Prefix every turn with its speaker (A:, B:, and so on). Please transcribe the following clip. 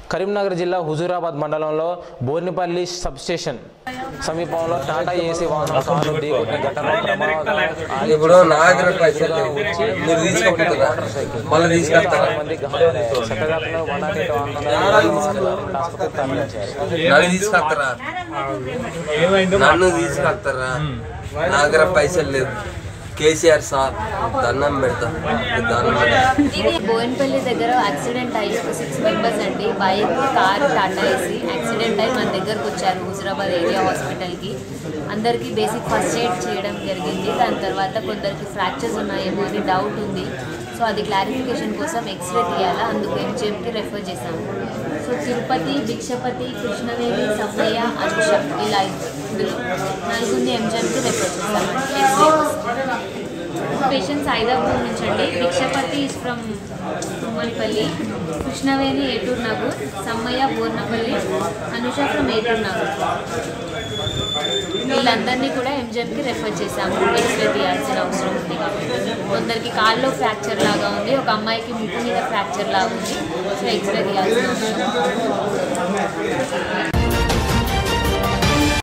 A: కరీంనగర్ జిల్లా హుజూరాబాద్ మండలంలో బోర్నిపల్లి సబ్స్టేషన్ సమీపంలో టాటా ఏసీ వాహనం కారు ఢీకొట్టిన ఘటనలో ప్రమాదం ఆగి
B: ఇప్పుడు నా దగ్గర పైసలు లేవు. మీరు తీసుకుంటారా మళ్ళీ తీసుకెళ్తారా
A: మంది గాయాలయ్యారు. శతఘటనలో వనాటి వాహనంలో ఆసుపత్రికి తరలించారు
B: నన్ను తీసుకెళ్తారా నన్ను తీసుకెళ్తారా నా దగ్గర పైసలు లేవు కేసీఆర్ సార్ దండం పెడతా దండం పెడతా
C: ఇది బోయినపల్లి దగ్గర యాక్సిడెంట్ అయ్యి ఒక సిక్స్ మెంబర్స్ అండి బైక్ కారు టాటా వేసి యాక్సిడెంట్ అయ్యి మన దగ్గరకు వచ్చారు హుజరాబాద్ ఏరియా హాస్పిటల్కి అందరికీ బేసిక్ ఫస్ట్ ఎయిడ్ చేయడం జరిగింది దాని తర్వాత కొందరికి ఫ్రాక్చర్స్ ఉన్నాయేమో అని డౌట్ ఉంది సో అది క్లారిఫికేషన్ కోసం ఎక్స్రే తీయాలా అందుకు ఎంజిఎంకి రెఫర్ చేశాము సో తిరుపతి భిక్షపతి కృష్ణవేణి సమ్మయ్య అనుష ఇలా ఇందులో నలుగురిని ఎంజిఎంకి రెఫర్ చేశాము ఎక్స్రే కోసం పేషెంట్స్ హైదరాబాద్ నుంచి అండి Bhikshapati is from Tummalapalli Krishnaveni Eturu Nagar Sammaiah Bornapalli Anusha from Eturu Nagar వీళ్ళందరినీ కూడా ఎంజిఎంకి రెఫర్ చేశాము ఎక్స్రే తీయాల్సిన అవసరం ఉంది కాబట్టి కొందరికి కాల్లో ఫ్రాక్చర్ లాగా ఉంది ఒక అమ్మాయికి ముక్కు మీద ఫ్రాక్చర్ లాగా ఉంది సో ఎక్స్రే తీయాల్సిన అవసరం ఉంది.